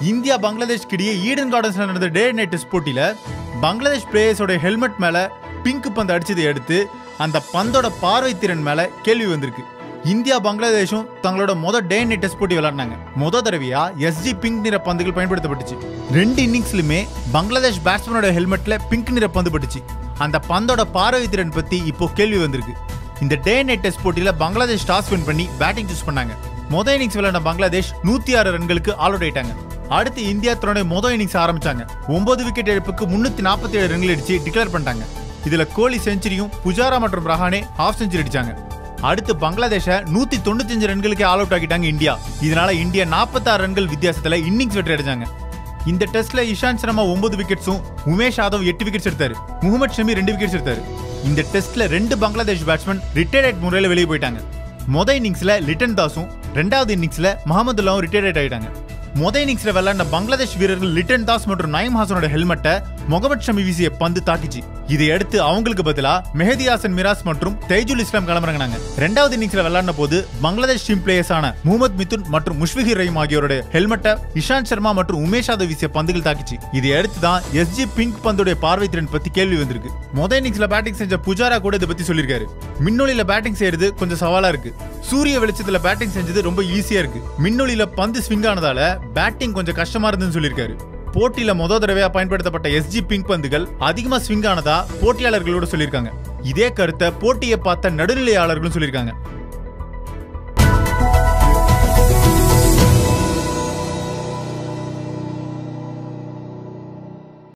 India பங்களாதேஷ்க்கு இடையே Eden கார்டன்ஸ்ல நடந்த டே night test போட்டியில பங்களாதேஷ் பிளேயர்ஸோட ஹெல்மெட் மேல பிங்க் பந்து அடிச்சதை அடுத்து அந்த பந்தோட பார்வை திறன் மேல கேள்வி வந்திருக்கு இந்தியா பங்களாதேஷும் தங்களோட முத டே நைட் டெஸ்ட் போட்டி விளையாடினாங்க முத தடவையா எஸ்ஜி பிங்க் நிற பந்துகள் பயன்படுத்தப்பட்டுச்சு ரெண்டு இன்னிங்ஸ்லுமே பங்களாதேஷ் பேட்ஸ்மேனோட ஹெல்மெட்ல பிங்க் நிற பந்து பட்டுச்சு அந்த பந்தோட பார்வை திறன் பத்தி இப்போ கேள்வி வந்திருக்கு இந்த டே நைட் டெஸ்ட் போட்டியில பங்களாதேஷ் டாஸ் வின் பண்ணி பேட்டிங் சூஸ் பண்ணாங்க மொதல் இன்னிங்ஸ் விளையாட பங்களாதேஷ் நூத்தி ஆறு ரன்களுக்கு ஆல் அவுட் ஆயிட்டாங்க அடுத்து இந்தியா தன்னுடைய மொதல் இன்னிங்ஸ் ஆரம்பிச்சாங்க ஒன்பது விக்கெட் இழப்புக்கு முன்னூத்தி நாற்பத்தி ஏழு ரன்கள் அடிச்சு டிக்ளேர் பண்ணிட்டாங்க இதுல கோலி செஞ்சுரியும் புஜாரா மற்றும் ரஹானே ஹாஃப் செஞ்சுரி அடிச்சாங்க அடுத்து பங்களாதேஷ நூத்தி தொண்ணூத்தஞ்சு ரன்களுக்கு ஆல் அவுட் ஆக்கிட்டாங்க இந்தியா இதனால இந்தியா 46 ரன்கள் வித்தியாசத்துல இன்னிங்ஸ் வெற்றி அடிச்சாங்க இந்த டெஸ்ட்ல இஷாந்த் சர்மா ஒன்பது விக்கெட்ஸும் உமேஷ் யாதவ் எட்டு விக்கெட்ஸ் எடுத்தாரு முகமது ஷமி ரெண்டு விக்கெட்ஸ் எடுத்தாரு இந்த டெஸ்ட்ல ரெண்டு பங்களாதேஷ் பேட்ஸ்மேன் ரிட்டையர்ட் முறையில் வெளியே போயிட்டாங்க மொத இன்னிங்ஸ்ல லிட்டன் தாஸும் ரெண்டாவது இன்னிங்ஸ்ல முகமதுல்லாவும் ரிட்டையர்ட் ஆயிட்டாங்க மொத இன்னிங்ஸ்ல விளையாடின பங்களாதேஷ் வீரர்கள் லிட்டன் தாஸ் மற்றும் நயீம் ஹாசனோட ஹெல்மெட்டை முகமது ஷமி வீசிய பந்து தாக்கிச்சு இதை அடுத்து அவங்களுக்கு பதிலா மெஹதி ஹாசன் மிராஸ் மற்றும் தேஜுல் இஸ்லாம் களமிறங்கினாங்க ரெண்டாவது இன்னிங்ஸ்ல விளையாடின போது பங்களாதேஷ் டீம் பிளேயர்ஸான முகமது மிதுன் மற்றும் முஷ்பிகர் ரஹீம் ஆகியோரோட ஹெல்மெட்டை இஷாந்த் சர்மா மற்றும் உமேஷ் யாதவ் வீசிய பந்துகள் தாக்கிச்சு இதை அடுத்து தான் எஸ்ஜி பிங்க் பந்துடைய பார்வை திறன் பத்தி கேள்வி வந்திருக்கு மொத இன்னிங்ஸ்ல பேட்டிங் செஞ்ச புஜாரா கூட இதை பத்தி சொல்லியிருக்காரு மின்னொலியில பேட்டிங் செய்யறது கொஞ்சம் சவாலா இருக்கு சூரிய வெளிச்சத்துல பேட்டிங் செஞ்சது ரொம்ப ஈஸியா இருக்கு மின்னொலியில பந்து ஸ்விங் ஆனதால பேட்டிங் கொஞ்சம் கஷ்டமா இருந்துன்னு சொல்லியிருக்காரு போட்டியில முத தடவையா பயன்படுத்தப்பட்ட எஸ்ஜி பிங்க் பந்துகள் அதிகமா ஸ்விங் ஆனதா போட்டியாளர்களோட சொல்லியிருக்காங்க இதே கருத்தை போட்டியை பார்த்த நடுநிலையாளர்களும் சொல்லியிருக்காங்க